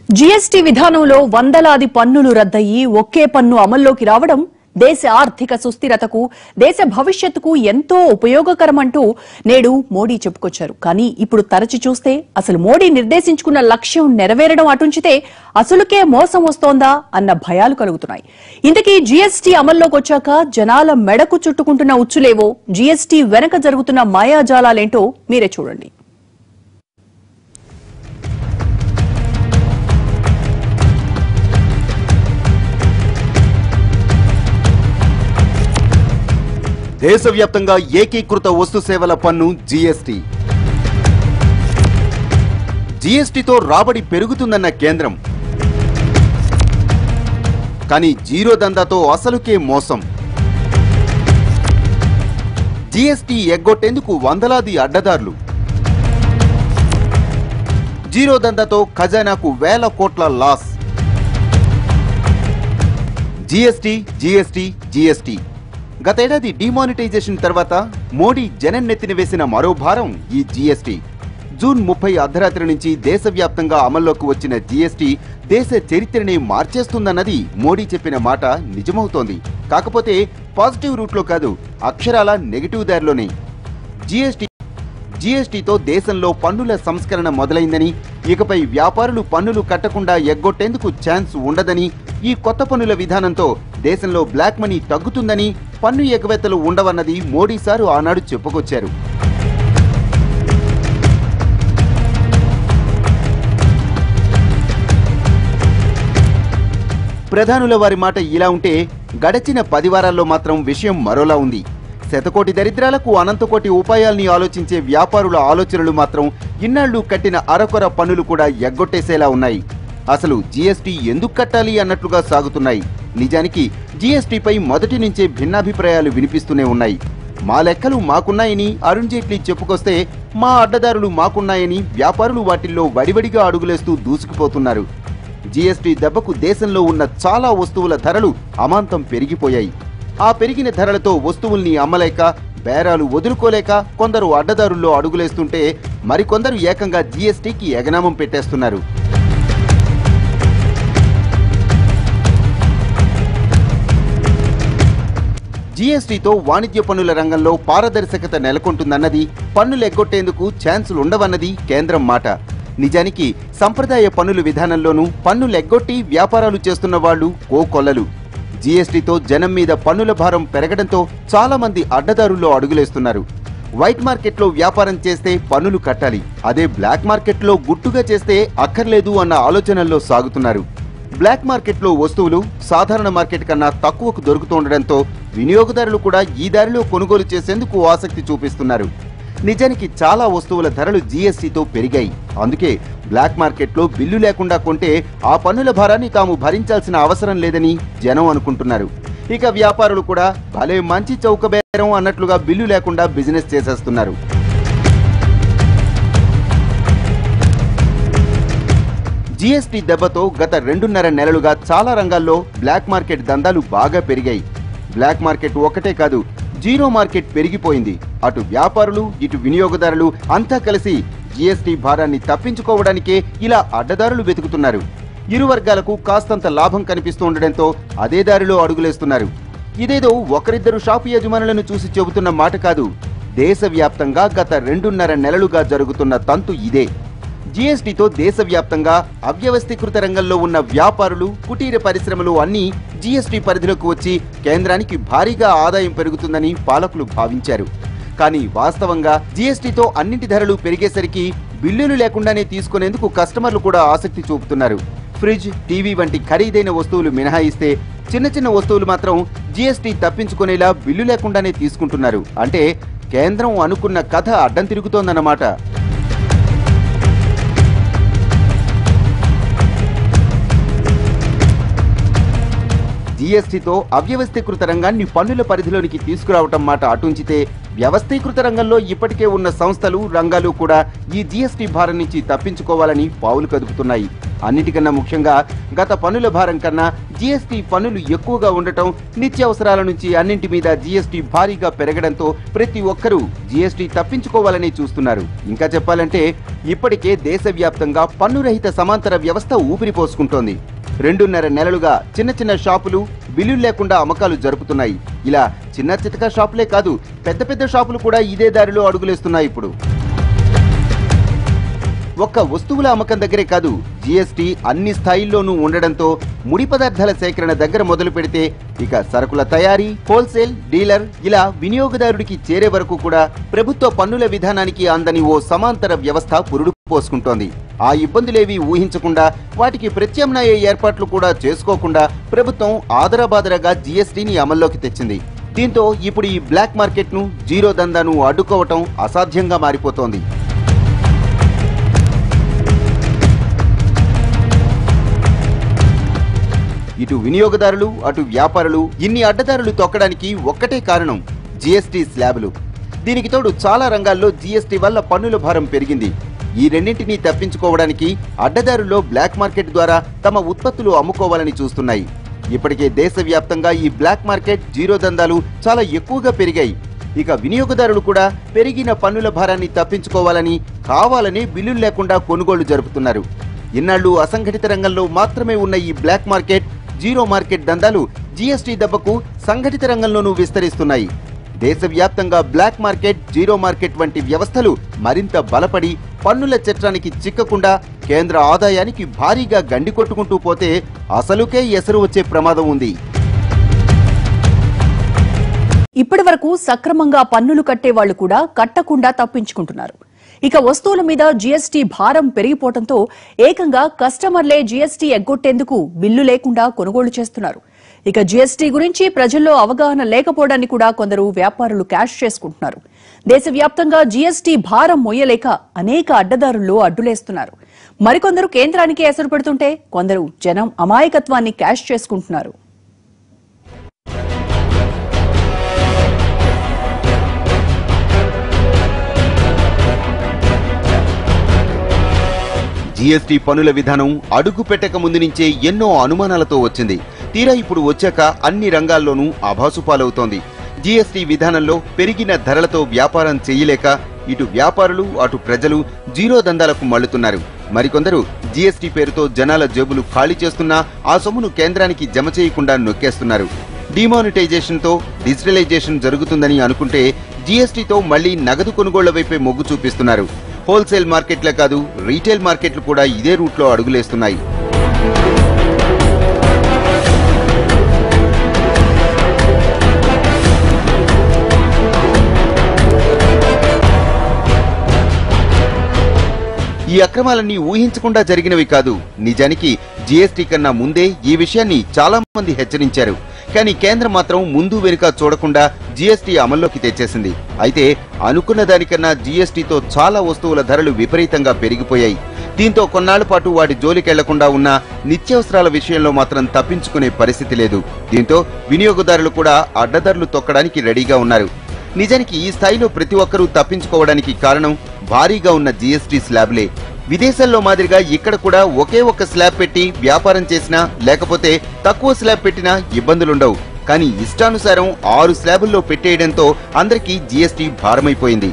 GST విధానంలో వందలాది పన్నులు రద్దయి ఒకే పన్ను అమల్లోకి రావడం దేశ ఆర్థిక సుస్థిరతకు దేశ భవిష్యత్తుకు ఎంతో ఉపయోగకరమంటూ నేడు మోడీ చెప్పుకొచ్చారు కానీ ఇప్పుడు తరచి చూస్తే అసలు మోడీ నిర్దేశించుకున్న లక్ష్యం నెరవేరడం అటుంచితే అసలుకే మోసం వస్తోందా అన్న భయాలు కలుగుతున్నాయి ఇంతకీ జీఎస్టీ అమల్లోకి వచ్చాక జనాల మెడకు చుట్టుకుంటున్న ఉచ్చులేవో జీఎస్టీ వెనక జరుగుతున్న మాయాజాలాలేంటో మీరే చూడండి దేశవ్యాప్తంగా ఏకీకృత వస్తు సేవల పన్ను జీఎస్టీ జీఎస్టీతో రాబడి పెరుగుతుందన్న కేంద్రం కానీ జీరో దందాతో అసలుకే మోసం జీఎస్టీ ఎగ్గొట్టేందుకు వందలాది అడ్డదారులు జీరో దందాతో ఖజానాకు వేల కోట్ల లాస్ జీఎస్టీ జీఎస్టీ జీఎస్టీ గతేడాది డిమానిటైజేషన్ తర్వాత మోడీ జనం నెత్తిన వేసిన మరో భారం ఈ జీఎస్టీ జూన్ ముప్పై అర్ధరాత్రి నుంచి దేశవ్యాప్తంగా అమల్లోకి వచ్చిన జీఎస్టీ దేశ చరిత్రనే మార్చేస్తుందన్నది మోడీ చెప్పిన మాట నిజమవుతోంది కాకపోతే పాజిటివ్ రూట్లో కాదు అక్షరాల నెగిటివ్ దారిలోనే జీఎస్టీ జీఎస్టీతో దేశంలో పన్నుల సంస్కరణ మొదలైందని ఇకపై వ్యాపారులు పన్నులు కట్టకుండా ఎగ్గొట్టేందుకు ఛాన్స్ ఉండదని ఈ కొత్త పన్నుల విధానంతో దేశంలో బ్లాక్ మనీ తగ్గుతుందని పన్ను ఎగవేతలు ఉండవన్నది మోడీ సారు ఆనాడు చెప్పుకొచ్చారు ప్రధానుల వారి మాట ఇలా ఉంటే గడచిన పది వారాల్లో మాత్రం విషయం మరోలా ఉంది శతకోటి దరిద్రాలకు అనంతకోటి ఉపాయాల్ని ఆలోచించే వ్యాపారుల ఆలోచనలు మాత్రం ఇన్నాళ్లు కట్టిన అరకొర పన్నులు కూడా ఎగ్గొట్టేసేలా ఉన్నాయి అసలు జీఎస్టీ ఎందుకు కట్టాలి అన్నట్లుగా సాగుతున్నాయి నిజానికి జీఎస్టీపై మొదటి నుంచే భిన్నాభిప్రాయాలు వినిపిస్తూనే ఉన్నాయి మా లెక్కలు మాకున్నాయని అరుణ్ జైట్లీ చెప్పుకొస్తే మా అడ్డదారులు మాకున్నాయని వ్యాపారులు వాటిల్లో వడివడిగా అడుగులేస్తూ దూసుకుపోతున్నారు జీఎస్టీ దెబ్బకు దేశంలో ఉన్న చాలా వస్తువుల ధరలు అమాంతం పెరిగిపోయాయి ఆ పెరిగిన ధరలతో వస్తువుల్ని అమ్మలేక బేరాలు వదులుకోలేక కొందరు అడ్డదారుల్లో అడుగులేస్తుంటే మరికొందరు ఏకంగా జీఎస్టీకి ఎగనామం పెట్టేస్తున్నారు జీఎస్టీతో వాణిజ్య పన్నుల రంగంలో పారదర్శకత నెలకొంటుందన్నది పన్నులు ఎగ్గొట్టేందుకు ఛాన్సులు ఉండవన్నది కేంద్రం మాట నిజానికి సంప్రదాయ పన్నుల విధానంలోనూ పన్నులు ఎగ్గొట్టి వ్యాపారాలు చేస్తున్న వాళ్ళు కోకొల్లలు జీఎస్టీతో జనం మీద పన్నుల భారం పెరగడంతో చాలా మంది అడ్డదారుల్లో అడుగులేస్తున్నారు వైట్ మార్కెట్లో వ్యాపారం చేస్తే పన్నులు కట్టాలి అదే బ్లాక్ మార్కెట్లో గుట్టుగా చేస్తే అక్కర్లేదు అన్న ఆలోచనల్లో సాగుతున్నారు బ్లాక్ మార్కెట్లో వస్తువులు సాధారణ మార్కెట్ కన్నా తక్కువకు దొరుకుతుండడంతో వినియోగదారులు కూడా ఈ దారిలో కొనుగోలు చేసేందుకు ఆసక్తి చూపిస్తున్నారు నిజానికి చాలా వస్తువుల ధరలు జీఎస్టీతో పెరిగాయి అందుకే బ్లాక్ మార్కెట్లో బిల్లు లేకుండా కొంటే ఆ పన్నుల భారాన్ని తాము భరించాల్సిన అవసరం లేదని జనం అనుకుంటున్నారు ఇక వ్యాపారులు కూడా భలే మంచి చౌక బేరం అన్నట్లుగా బిల్లు లేకుండా బిజినెస్ చేసేస్తున్నారు జీఎస్టీ దెబ్బతో గత రెండున్నర నెలలుగా చాలా రంగాల్లో బ్లాక్ మార్కెట్ దందాలు బాగా పెరిగాయి బ్లాక్ మార్కెట్ ఒకటే కాదు జీరో మార్కెట్ పెరిగిపోయింది అటు వ్యాపారులు ఇటు వినియోగదారులు అంతా కలిసి జీఎస్టీ భారాన్ని తప్పించుకోవడానికే ఇలా అడ్డదారులు వెతుకుతున్నారు ఇరు వర్గాలకు కాస్తంత లాభం కనిపిస్తూ ఉండడంతో అదే దారిలో అడుగులేస్తున్నారు ఇదేదో ఒకరిద్దరు షాపు యజమానులను చూసి చెబుతున్న మాట కాదు దేశవ్యాప్తంగా గత రెండున్నర నెలలుగా జరుగుతున్న తంతు ఇదే జీఎస్టీతో దేశవ్యాప్తంగా అవ్యవస్థీకృత రంగంలో ఉన్న వ్యాపారులు కుటీర పరిశ్రమలు అన్నీ జీఎస్టీ పరిధిలోకి వచ్చి కేంద్రానికి భారీగా ఆదాయం పెరుగుతుందని పాలకులు భావించారు కానీ వాస్తవంగా జీఎస్టీతో అన్నింటి ధరలు పెరిగేసరికి బిల్లులు లేకుండానే తీసుకునేందుకు కస్టమర్లు కూడా ఆసక్తి చూపుతున్నారు ఫ్రిడ్జ్ టీవీ వంటి ఖరీదైన వస్తువులు మినహాయిస్తే చిన్న చిన్న వస్తువులు మాత్రం జీఎస్టీ తప్పించుకునేలా బిల్లు లేకుండానే తీసుకుంటున్నారు అంటే కేంద్రం అనుకున్న కథ అడ్డం తిరుగుతోందన్నమాట జీఎస్టీతో అవ్యవస్థీకృత రంగాన్ని పన్నుల పరిధిలోనికి తీసుకురావటం మాట అటుంచితే వ్యవస్థీకృత రంగంలో ఇప్పటికే ఉన్న సంస్థలు రంగాలు కూడా ఈ జీఎస్టీ భారం నుంచి తప్పించుకోవాలని పావులు కదుపుతున్నాయి అన్నిటికన్నా ముఖ్యంగా గత పన్నుల భారం కన్నా జీఎస్టీ పన్నులు ఎక్కువగా ఉండటం నిత్యావసరాల నుంచి అన్నింటి మీద జీఎస్టీ భారీగా పెరగడంతో ప్రతి ఒక్కరూ జీఎస్టీ తప్పించుకోవాలని చూస్తున్నారు ఇంకా చెప్పాలంటే ఇప్పటికే దేశవ్యాప్తంగా పన్నురహిత సమాంతర వ్యవస్థ ఊపిరి పోసుకుంటోంది రెండున్నర నెలలుగా చిన్న చిన్న షాపులు బిల్లులు లేకుండా అమ్మకాలు జరుపుతున్నాయి ఇలా చిన్న చితక షాపులే కాదు పెద్ద పెద్ద షాపులు కూడా ఇదే దారిలో అడుగులేస్తున్నాయి ఇప్పుడు ఒక్క వస్తువుల అమ్మకం దగ్గరే కాదు జీఎస్టీ అన్ని స్థాయిల్లోనూ ఉండడంతో ముడి పదార్థాల సేకరణ దగ్గర మొదలు పెడితే ఇక సరుకుల తయారీ హోల్సేల్ డీలర్ ఇలా వినియోగదారుడికి చేరే వరకు కూడా ప్రభుత్వ పన్నుల విధానానికి అందని ఓ సమాంతర వ్యవస్థ పురుడు పోసుకుంటోంది ఆ ఇబ్బందులేవి ఊహించకుండా వాటికి ప్రత్యామ్నాయ ఏర్పాట్లు కూడా చేసుకోకుండా ప్రభుత్వం ఆదరాబాదరగా జీఎస్టీని అమల్లోకి తెచ్చింది దీంతో ఇప్పుడు ఈ బ్లాక్ మార్కెట్ను జీరో దందాను అడ్డుకోవటం అసాధ్యంగా మారిపోతోంది ఇటు వినియోగదారులు అటు వ్యాపారులు ఇన్ని అడ్డదారులు తొక్కడానికి ఒక్కటే కారణం జీఎస్టీ స్లాబులు దీనికి తోడు చాలా రంగాల్లో జీఎస్టీ వల్ల పన్నుల భారం పెరిగింది ఈ రెండింటినీ తప్పించుకోవడానికి అడ్డదారుల్లో బ్లాక్ మార్కెట్ ద్వారా తమ ఉత్పత్తులు అమ్ముకోవాలని చూస్తున్నాయి ఇప్పటికే దేశవ్యాప్తంగా ఈ బ్లాక్ మార్కెట్ జీరో దందాలు చాలా ఎక్కువగా పెరిగాయి ఇక వినియోగదారులు కూడా పెరిగిన పన్నుల భారాన్ని తప్పించుకోవాలని కావాలని బిల్లులు లేకుండా కొనుగోళ్లు జరుపుతున్నారు ఇన్నాళ్లు అసంఘటిత రంగంలో మాత్రమే ఉన్న ఈ బ్లాక్ మార్కెట్ జీరో మార్కెట్ దందాలు జీఎస్టీ దెబ్బకు సంఘటిత రంగంలోనూ విస్తరిస్తున్నాయి దేశవ్యాప్తంగా బ్లాక్ మార్కెట్ జీరో మార్కెట్ వంటి వ్యవస్థలు మరింత బలపడి పన్నుల చట్టానికి చిక్కకుండా కేంద్ర ఆదాయానికి భారీగా గండి కొట్టుకుంటూ పోతే అసలుకే ఎసరు వచ్చే ప్రమాదం ఉంది ఇప్పటి వరకు సక్రమంగా పన్నులు కట్టే వాళ్లు కూడా కట్టకుండా తప్పించుకుంటున్నారు ఇక వస్తువుల మీద జీఎస్టీ భారం పెరిగిపోవడంతో ఏకంగా కస్టమర్లే జీఎస్టీ ఎగ్గొట్టేందుకు బిల్లు లేకుండా కొనుగోలు చేస్తున్నారు ఇక జీఎస్టీ గురించి ప్రజల్లో అవగాహన లేకపోవడాన్ని కూడా కొందరు వ్యాపారులు క్యాష్ చేసుకుంటున్నారు దేశవ్యాప్తంగా జీఎస్టీ భారం మోయలేక అనేక అడ్డదారుల్లో అడ్డులేస్తున్నారు మరికొందరు కేంద్రానికి ఎసరు పెడుతుంటే కొందరు జనం అమాయకత్వాన్ని క్యాష్ చేసుకుంటున్నారు జీఎస్టీ పనుల విధానం అడుగు పెట్టక ముందు నుంచే ఎన్నో అనుమానాలతో వచ్చింది తీరా ఇప్పుడు వచ్చాక అన్ని రంగాల్లోనూ అభాసు పాలవుతోంది జీఎస్టీ విధానంలో పెరిగిన ధరలతో వ్యాపారం చేయలేక ఇటు వ్యాపారులు అటు ప్రజలు జీరో దందాలకు మళ్లుతున్నారు మరికొందరు జీఎస్టీ పేరుతో జనాల జేబులు ఖాళీ చేస్తున్నా ఆ సొమ్మును కేంద్రానికి జమ చేయకుండా నొక్కేస్తున్నారు డిమానిటైజేషన్ తో డిజిటలైజేషన్ జరుగుతుందని అనుకుంటే జీఎస్టీతో మళ్లీ నగదు కొనుగోళ్ల వైపే మొగ్గు చూపిస్తున్నారు హోల్సేల్ మార్కెట్లే కాదు రీటైల్ మార్కెట్లు కూడా ఇదే రూట్లో అడుగులేస్తున్నాయి ఈ అక్రమాలన్నీ ఊహించకుండా జరిగినవి కాదు నిజానికి జీఎస్టీ కన్నా ముందే ఈ విషయాన్ని చాలా మంది హెచ్చరించారు కానీ కేంద్రం మాత్రం ముందు వెనుక చూడకుండా జీఎస్టీ అమల్లోకి తెచ్చేసింది అయితే అనుకున్న దానికన్నా జీఎస్టీతో చాలా వస్తువుల ధరలు విపరీతంగా పెరిగిపోయాయి దీంతో కొన్నాళ్ల పాటు వాటి జోలికెళ్లకుండా ఉన్న నిత్యావసరాల విషయంలో మాత్రం తప్పించుకునే పరిస్థితి లేదు దీంతో వినియోగదారులు కూడా అడ్డధరలు తొక్కడానికి రెడీగా ఉన్నారు నిజానికి ఈ స్థాయిలో ప్రతి ఒక్కరూ తప్పించుకోవడానికి కారణం భారీగా ఉన్న జీఎస్టీ స్లాబ్లే విదేశాల్లో మాదిరిగా ఇక్కడ కూడా ఒకే ఒక్క స్లాబ్ పెట్టి వ్యాపారం చేసినా లేకపోతే తక్కువ స్లాబ్ పెట్టినా ఇబ్బందులుండవు కానీ ఇష్టానుసారం ఆరు స్లాబుల్లో పెట్టేయడంతో అందరికీ జీఎస్టీ భారమైపోయింది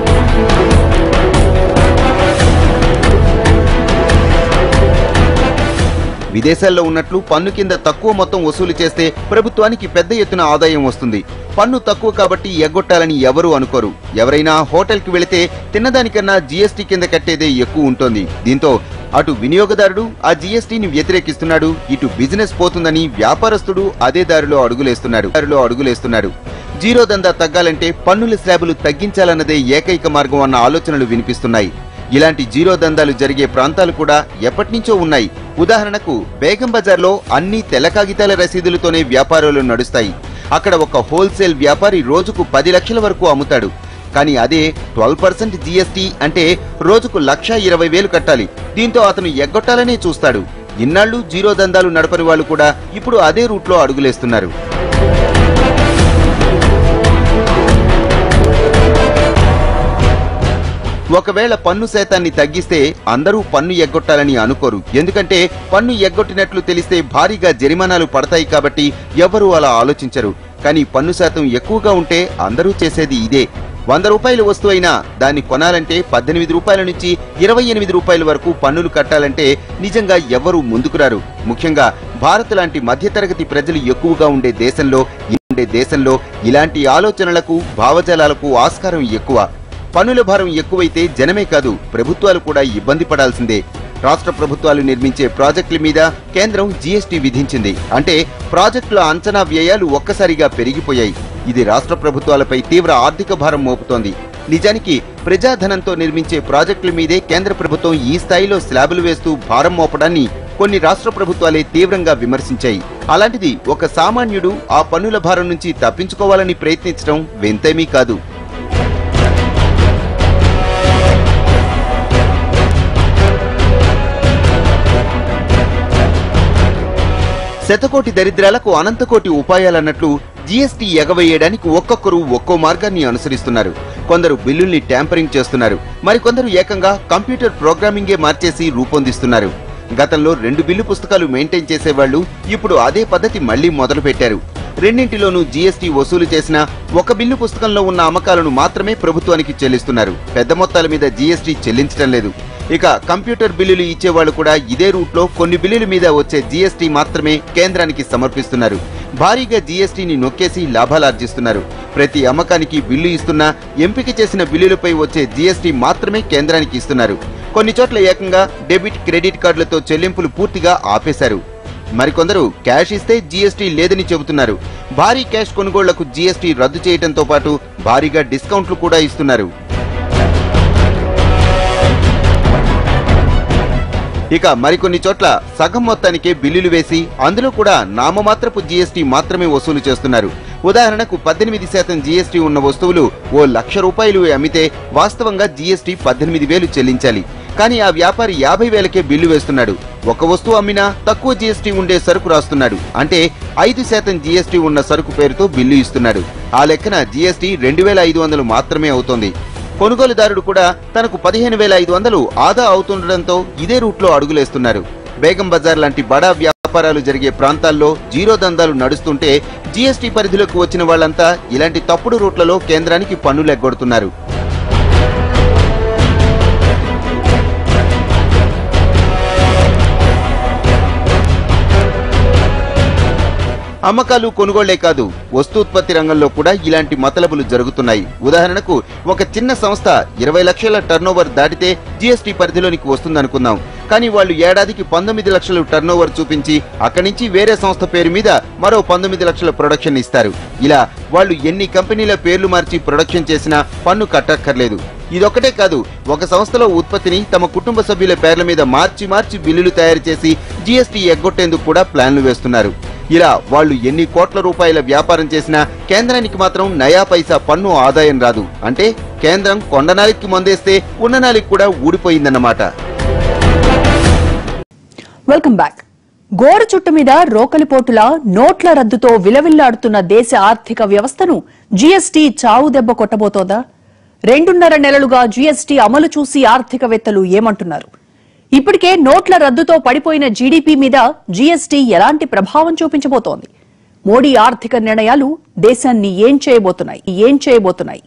విదేశాల్లో ఉన్నట్లు పన్ను కింద తక్కువ మొత్తం వసూలు చేస్తే ప్రభుత్వానికి పెద్ద ఎత్తున ఆదాయం వస్తుంది పన్ను తక్కువ కాబట్టి ఎగ్గొట్టాలని ఎవరూ అనుకోరు ఎవరైనా హోటల్కి వెళితే తిన్నదానికన్నా జీఎస్టీ కింద కట్టేదే ఎక్కువ ఉంటుంది దీంతో అటు వినియోగదారుడు ఆ జీఎస్టీని వ్యతిరేకిస్తున్నాడు ఇటు బిజినెస్ పోతుందని వ్యాపారస్తుడు అదే దారిలో అడుగులేస్తున్నాడు దారిలో అడుగులేస్తున్నాడు జీరో దందా తగ్గాలంటే పన్నుల స్లాబులు తగ్గించాలన్నదే ఏకైక మార్గం అన్న ఆలోచనలు వినిపిస్తున్నాయి ఇలాంటి జీరో దందాలు జరిగే ప్రాంతాలు కూడా ఎప్పటినుంచో ఉన్నాయి ఉదాహరణకు బేగం బజార్లో అన్ని తెల్ల కాగితాల రసీదులతోనే వ్యాపారాలు నడుస్తాయి అక్కడ ఒక హోల్సేల్ వ్యాపారి రోజుకు పది లక్షల వరకు అమ్ముతాడు కానీ అదే ట్వెల్వ్ పర్సెంట్ జీఎస్టీ అంటే రోజుకు లక్ష ఇరవై వేలు కట్టాలి దీంతో అతను ఎగ్గొట్టాలనే చూస్తాడు ఇన్నాళ్లు జీరో దందాలు నడపని వాళ్ళు కూడా ఇప్పుడు అదే రూట్లో అడుగులేస్తున్నారు ఒకవేళ పన్ను శాతాన్ని తగ్గిస్తే అందరూ పన్ను ఎగ్గొట్టాలని అనుకోరు ఎందుకంటే పన్ను ఎగ్గొట్టినట్లు తెలిస్తే భారీగా జరిమానాలు పడతాయి కాబట్టి ఎవరూ అలా ఆలోచించరు కానీ పన్ను శాతం ఎక్కువగా ఉంటే అందరూ చేసేది ఇదే వంద రూపాయల వస్తువు అయినా దాన్ని కొనాలంటే పద్దెనిమిది రూపాయల నుంచి ఇరవై ఎనిమిది రూపాయల వరకు పన్నులు కట్టాలంటే నిజంగా ఎవ్వరూ ముందుకురారు ముఖ్యంగా భారత్ లాంటి మధ్యతరగతి ప్రజలు ఎక్కువగా ఉండే దేశంలో ఉండే దేశంలో ఇలాంటి ఆలోచనలకు భావజాలాలకు ఆస్కారం ఎక్కువ పన్నుల భారం ఎక్కువైతే జనమే కాదు ప్రభుత్వాలు కూడా ఇబ్బంది పడాల్సిందే రాష్ట్ర ప్రభుత్వాలు నిర్మించే ప్రాజెక్టుల మీద కేంద్రం జీఎస్టీ విధించింది అంటే ప్రాజెక్టుల అంచనా వ్యయాలు ఒక్కసారిగా పెరిగిపోయాయి ఇది రాష్ట్ర ప్రభుత్వాలపై తీవ్ర ఆర్థిక భారం మోపుతోంది నిజానికి ప్రజాధనంతో నిర్మించే ప్రాజెక్టుల మీదే కేంద్ర ప్రభుత్వం ఈ స్థాయిలో స్లాబులు వేస్తూ భారం మోపడాన్ని కొన్ని రాష్ట్ర ప్రభుత్వాలే తీవ్రంగా విమర్శించాయి అలాంటిది ఒక సామాన్యుడు ఆ పన్నుల భారం నుంచి తప్పించుకోవాలని ప్రయత్నించడం వింతేమీ కాదు శతకోటి దరిద్రాలకు అనంతకోటి ఉపాయాలన్నట్లు జీఎస్టీ ఎగవేయడానికి ఒక్కొక్కరు ఒక్కో మార్గాన్ని అనుసరిస్తున్నారు కొందరు బిల్లుల్ని ట్యాంపరింగ్ చేస్తున్నారు మరికొందరు ఏకంగా కంప్యూటర్ ప్రోగ్రామింగే మార్చేసి రూపొందిస్తున్నారు గతంలో రెండు బిల్లు పుస్తకాలు మెయింటైన్ చేసేవాళ్లు ఇప్పుడు అదే పద్ధతి మళ్లీ మొదలు పెట్టారు రెండింటిలోనూ జీఎస్టీ వసూలు చేసిన ఒక బిల్లు పుస్తకంలో ఉన్న అమ్మకాలను మాత్రమే ప్రభుత్వానికి చెల్లిస్తున్నారు పెద్ద మొత్తాల మీద జీఎస్టీ చెల్లించడం లేదు ఇక కంప్యూటర్ బిల్లులు ఇచ్చేవాళ్ళు కూడా ఇదే రూట్లో కొన్ని బిల్లుల మీద వచ్చే జీఎస్టీ మాత్రమే కేంద్రానికి సమర్పిస్తున్నారు భారీగా జీఎస్టీని నొక్కేసి లాభాలార్జిస్తున్నారు ప్రతి అమ్మకానికి బిల్లు ఇస్తున్నా ఎంపిక చేసిన బిల్లులపై వచ్చే జీఎస్టీ మాత్రమే కేంద్రానికి ఇస్తున్నారు కొన్ని చోట్ల ఏకంగా డెబిట్ క్రెడిట్ కార్డులతో చెల్లింపులు పూర్తిగా ఆపేశారు మరికొందరు క్యాష్ ఇస్తే జీఎస్టీ లేదని చెబుతున్నారు భారీ క్యాష్ కొనుగోళ్లకు జీఎస్టీ రద్దు చేయడంతో పాటు భారీగా డిస్కౌంట్లు కూడా ఇస్తున్నారు ఇక మరికొన్ని చోట్ల సగం మొత్తానికే బిల్లులు వేసి అందులో కూడా నామమాత్రపు జీఎస్టీ మాత్రమే వసూలు చేస్తున్నారు ఉదాహరణకు పద్దెనిమిది శాతం జీఎస్టీ ఉన్న వస్తువులు ఓ లక్ష రూపాయలు అమ్మితే వాస్తవంగా జీఎస్టీ పద్దెనిమిది వేలు చెల్లించాలి కానీ ఆ వ్యాపారి యాభై వేలకే బిల్లు వేస్తున్నాడు ఒక వస్తువు అమ్మినా తక్కువ జీఎస్టీ ఉండే సరుకు రాస్తున్నాడు అంటే ఐదు శాతం జీఎస్టీ ఉన్న సరుకు పేరుతో బిల్లు ఇస్తున్నాడు ఆ లెక్కన జీఎస్టీ రెండు వేల ఐదు వందలు మాత్రమే అవుతోంది కొనుగోలుదారుడు కూడా తనకు పదిహేను వేల ఐదు వందలు ఆదా అవుతుండటంతో ఇదే రూట్లో అడుగులేస్తున్నారు బేగం బజార్ లాంటి బడా వ్యాపారాలు జరిగే ప్రాంతాల్లో జీరో దందాలు నడుస్తుంటే జీఎస్టీ పరిధిలోకి వచ్చిన వాళ్ళంతా ఇలాంటి తప్పుడు రూట్లలో కేంద్రానికి పన్నులు ఎగ్గొడుతున్నారు అమ్మకాలు కొనుగోళ్లే కాదు వస్తూత్పత్తి రంగంలో కూడా ఇలాంటి మతలబులు జరుగుతున్నాయి ఉదాహరణకు ఒక చిన్న సంస్థ ఇరవై లక్షల టర్నోవర్ దాటితే జీఎస్టీ పరిధిలోనికి వస్తుందనుకుందాం కానీ వాళ్ళు ఏడాదికి పంతొమ్మిది లక్షలు టర్నోవర్ చూపించి అక్కడి నుంచి వేరే సంస్థ పేరు మీద మరో పంతొమ్మిది లక్షల ప్రొడక్షన్ ఇస్తారు ఇలా వాళ్ళు ఎన్ని కంపెనీల పేర్లు మార్చి ప్రొడక్షన్ చేసినా పన్ను కట్టక్కర్లేదు ఇదొక్కటే కాదు ఒక సంస్థలో ఉత్పత్తిని తమ కుటుంబ సభ్యుల పేర్ల మీద మార్చి మార్చి బిల్లులు తయారు చేసి జీఎస్టీ ఎగ్గొట్టేందుకు కూడా ప్లాన్లు వేస్తున్నారు ఇలా వాళ్ళు ఎన్ని కోట్ల రూపాయల వ్యాపారం చేసినా కేంద్రానికి మాత్రం నయా పైసా పన్ను ఆదాయం రాదు అంటే కేంద్రం కొండనాలికి మందేస్తే ఉన్ననాలికి కూడా ఊడిపోయిందన్నమాట వెల్కమ్ బ్యాక్ గోరు చుట్టు మీద రోకలిపోటులా నోట్ల రద్దుతో విలవిల్లాడుతున్న దేశ ఆర్థిక వ్యవస్థను జీఎస్టీ చావు దెబ్బ కొట్టబోతోందా రెండున్నర నెలలుగా జీఎస్టీ అమలు చూసి ఆర్థికవేత్తలు ఏమంటున్నారు ఇప్పటికే నోట్ల రద్దుతో పడిపోయిన జీడీపీ మీద జీఎస్టీ ఎలాంటి ప్రభావం చూపించబోతోంది మోడీ ఆర్థిక నిర్ణయాలు దేశాన్ని ఏం చేయబోతున్నాయి ఏం చేయబోతున్నాయి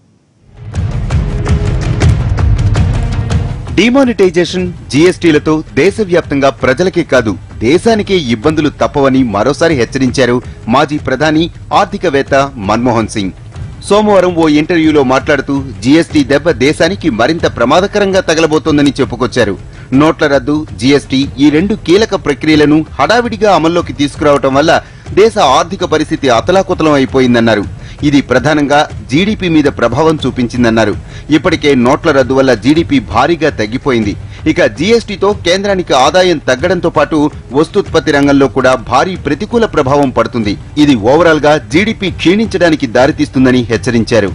డిమానిటైజేషన్ జీఎస్టీలతో దేశవ్యాప్తంగా ప్రజలకే కాదు దేశానికే ఇబ్బందులు తప్పవని మరోసారి హెచ్చరించారు మాజీ ప్రధాని ఆర్థికవేత్త మన్మోహన్ సింగ్ సోమవారం ఓ ఇంటర్వ్యూలో మాట్లాడుతూ జీఎస్టీ దెబ్బ దేశానికి మరింత ప్రమాదకరంగా తగలబోతోందని చెప్పుకొచ్చారు నోట్ల రద్దు జీఎస్టీ ఈ రెండు కీలక ప్రక్రియలను హడావిడిగా అమల్లోకి తీసుకురావటం వల్ల దేశ ఆర్థిక పరిస్థితి అతలాకుతలం అయిపోయిందన్నారు ఇది ప్రధానంగా జీడీపీ మీద ప్రభావం చూపించిందన్నారు ఇప్పటికే నోట్ల రద్దు వల్ల జీడీపీ భారీగా తగ్గిపోయింది ఇక జీఎస్టీతో కేంద్రానికి ఆదాయం తగ్గడంతో పాటు వస్తూత్పత్తి రంగంలో కూడా భారీ ప్రతికూల ప్రభావం పడుతుంది ఇది ఓవరాల్ గా జీడీపీ క్షీణించడానికి దారితీస్తుందని హెచ్చరించారు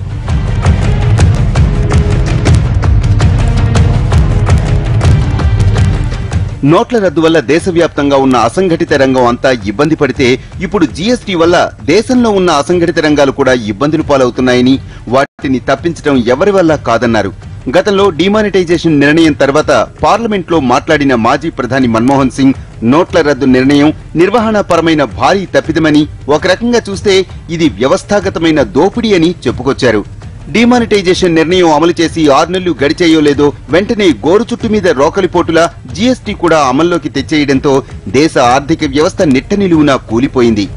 నోట్ల రద్దు వల్ల దేశవ్యాప్తంగా ఉన్న అసంఘటిత రంగం అంతా ఇబ్బంది పడితే ఇప్పుడు జీఎస్టీ వల్ల దేశంలో ఉన్న అసంఘటిత రంగాలు కూడా ఇబ్బందులు పాలవుతున్నాయని వాటిని తప్పించడం ఎవరి వల్ల కాదన్నారు గతంలో డిమానిటైజేషన్ నిర్ణయం తర్వాత పార్లమెంట్ లో మాట్లాడిన మాజీ ప్రధాని మన్మోహన్ సింగ్ నోట్ల రద్దు నిర్ణయం నిర్వహణాపరమైన భారీ తప్పిదమని ఒక రకంగా చూస్తే ఇది వ్యవస్థాగతమైన దోపిడీ అని చెప్పుకొచ్చారు డిమానిటైజేషన్ నిర్ణయం అమలు చేసి ఆరు నెలలు గడిచేయో లేదో వెంటనే గోరు చుట్టు మీద రోకలిపోటులా జీఎస్టీ కూడా అమల్లోకి తెచ్చేయడంతో దేశ ఆర్థిక వ్యవస్థ నిట్ట నిలువునా కూలిపోయింది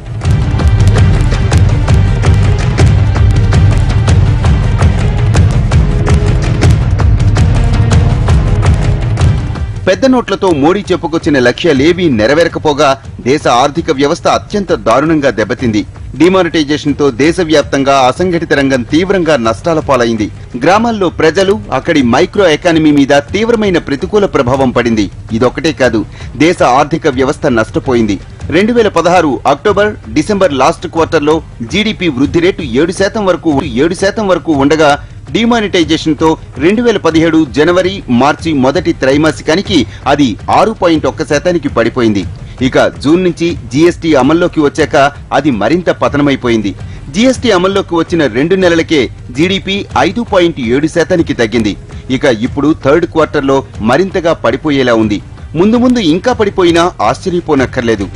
పెద్ద నోట్లతో మోడీ చెప్పుకొచ్చిన లక్ష్యాలేవీ నెరవేరకపోగా దేశ ఆర్థిక వ్యవస్థ అత్యంత దారుణంగా దెబ్బతింది డిమానిటైజేషన్ తో దేశవ్యాప్తంగా అసంఘటిత రంగం తీవ్రంగా నష్టాల పాలైంది గ్రామాల్లో ప్రజలు అక్కడి మైక్రో ఎకానమీ మీద తీవ్రమైన ప్రతికూల ప్రభావం పడింది ఇదొక్కటే కాదు దేశ ఆర్థిక వ్యవస్థ నష్టపోయింది రెండు వేల పదహారు అక్టోబర్ డిసెంబర్ లాస్ట్ క్వార్టర్లో జీడీపీ వృద్ధి రేటు ఏడు శాతం వరకు ఏడు శాతం వరకు ఉండగా డిమానిటైజేషన్ తో రెండు వేల పదిహేడు జనవరి మార్చి మొదటి త్రైమాసికానికి అది ఆరు పాయింట్ ఒక్క శాతానికి పడిపోయింది ఇక జూన్ నుంచి జీఎస్టీ అమల్లోకి వచ్చాక అది మరింత పతనమైపోయింది జీఎస్టీ అమల్లోకి వచ్చిన రెండు నెలలకే జీడీపీ ఐదు పాయింట్ ఏడు శాతానికి తగ్గింది ఇక ఇప్పుడు థర్డ్ క్వార్టర్లో మరింతగా పడిపోయేలా ఉంది ముందు ముందు ఇంకా పడిపోయినా ఆశ్చర్యపోనక్కర్లేదు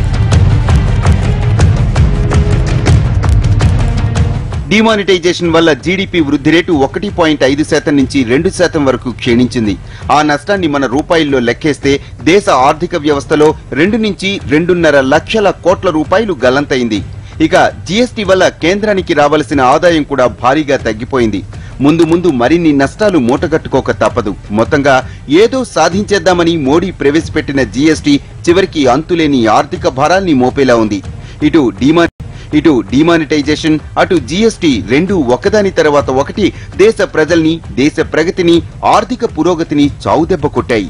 డిమానిటైజేషన్ వల్ల జీడీపీ వృద్ధి రేటు ఒకటి పాయింట్ ఐదు శాతం నుంచి రెండు శాతం వరకు క్షీణించింది ఆ నష్టాన్ని మన రూపాయల్లో లెక్కేస్తే దేశ ఆర్థిక వ్యవస్థలో రెండు నుంచి రెండున్నర లక్షల కోట్ల రూపాయలు గల్లంతైంది ఇక జీఎస్టీ వల్ల కేంద్రానికి రావలసిన ఆదాయం కూడా భారీగా తగ్గిపోయింది ముందు ముందు మరిన్ని నష్టాలు మూటగట్టుకోక తప్పదు మొత్తంగా ఏదో సాధించేద్దామని మోడీ ప్రవేశపెట్టిన జీఎస్టీ చివరికి అంతులేని ఆర్థిక భారాల్ని మోపేలా ఉంది ఇటు డిమా ఇటు డిమానిటైజేషన్ అటు జీఎస్టీ రెండు ఒకదాని తర్వాత ఒకటి దేశ ప్రజల్ని దేశ ప్రగతిని ఆర్థిక పురోగతిని చావుదెబ్బ కొట్టాయి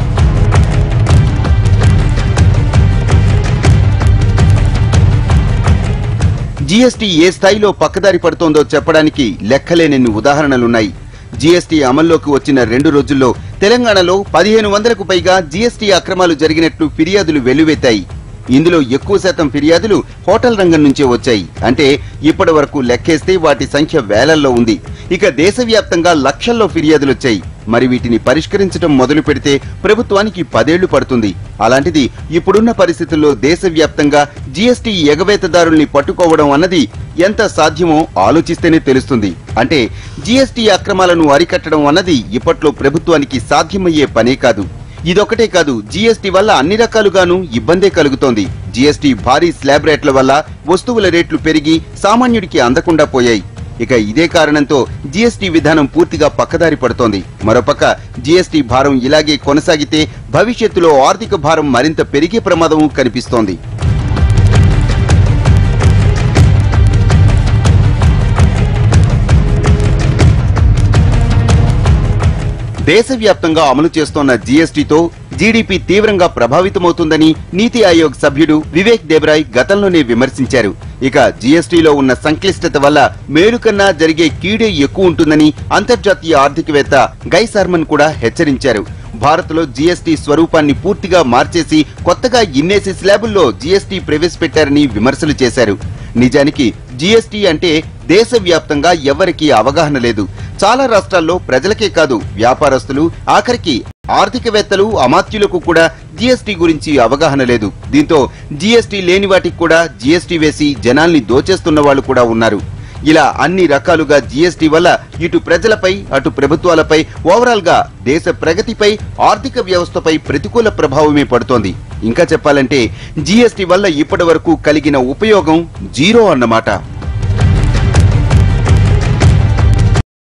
జీఎస్టీ ఏ స్థాయిలో పక్కదారి పడుతోందో చెప్పడానికి లెక్కలేనన్ని ఉదాహరణలున్నాయి జీఎస్టీ అమల్లోకి వచ్చిన రెండు రోజుల్లో తెలంగాణలో పదిహేను వందలకు పైగా జీఎస్టీ అక్రమాలు జరిగినట్లు ఫిర్యాదులు వెల్లువెత్తాయి ఇందులో ఎక్కువ శాతం ఫిర్యాదులు హోటల్ రంగం నుంచే వచ్చాయి అంటే ఇప్పటి వరకు లెక్కేస్తే వాటి సంఖ్య వేలల్లో ఉంది ఇక దేశవ్యాప్తంగా లక్షల్లో ఫిర్యాదులు వచ్చాయి మరి వీటిని పరిష్కరించడం మొదలు పెడితే ప్రభుత్వానికి పదేళ్లు పడుతుంది అలాంటిది ఇప్పుడున్న పరిస్థితుల్లో దేశవ్యాప్తంగా జీఎస్టీ ఎగవేతదారుల్ని పట్టుకోవడం అన్నది ఎంత సాధ్యమో ఆలోచిస్తేనే తెలుస్తుంది అంటే జీఎస్టీ అక్రమాలను అరికట్టడం అన్నది ఇప్పట్లో ప్రభుత్వానికి సాధ్యమయ్యే పనే కాదు ఇదొకటే కాదు జీఎస్టీ వల్ల అన్ని రకాలుగాను ఇబ్బందే కలుగుతోంది జీఎస్టీ భారీ స్లాబ్ రేట్ల వల్ల వస్తువుల రేట్లు పెరిగి సామాన్యుడికి అందకుండా పోయాయి ఇక ఇదే కారణంతో జీఎస్టీ విధానం పూర్తిగా పక్కదారి పడుతోంది మరోపక్క జీఎస్టీ భారం ఇలాగే కొనసాగితే భవిష్యత్తులో ఆర్థిక భారం మరింత పెరిగే ప్రమాదం కనిపిస్తోంది దేశవ్యాప్తంగా అమలు చేస్తోన్న జీఎస్టీతో జీడీపీ తీవ్రంగా ప్రభావితమవుతుందని నీతి ఆయోగ్ సభ్యుడు వివేక్ దేబ్రాయ్ గతంలోనే విమర్శించారు ఇక జీఎస్టీలో ఉన్న సంక్లిష్టత వల్ల మేలు కన్నా జరిగే కీడే ఎక్కువ ఉంటుందని అంతర్జాతీయ ఆర్థికవేత్త గై సర్మన్ కూడా హెచ్చరించారు భారత్లో జీఎస్టీ స్వరూపాన్ని పూర్తిగా మార్చేసి కొత్తగా ఇన్నేసి స్లాబుల్లో జీఎస్టీ ప్రవేశపెట్టారని విమర్శలు చేశారు నిజానికి జీఎస్టీ అంటే దేశవ్యాప్తంగా ఎవరికీ అవగాహన లేదు చాలా రాష్ట్రాల్లో ప్రజలకే కాదు వ్యాపారస్తులు ఆఖరికి ఆర్థికవేత్తలు అమాత్యులకు కూడా జీఎస్టీ గురించి అవగాహన లేదు దీంతో జీఎస్టీ లేని వాటికి కూడా జీఎస్టీ వేసి జనాల్ని దోచేస్తున్న వాళ్ళు కూడా ఉన్నారు ఇలా అన్ని రకాలుగా జీఎస్టీ వల్ల ఇటు ప్రజలపై అటు ప్రభుత్వాలపై ఓవరాల్ గా దేశ ప్రగతిపై ఆర్థిక వ్యవస్థపై ప్రతికూల ప్రభావమే పడుతోంది ఇంకా చెప్పాలంటే జీఎస్టీ వల్ల ఇప్పటి వరకు కలిగిన ఉపయోగం జీరో అన్నమాట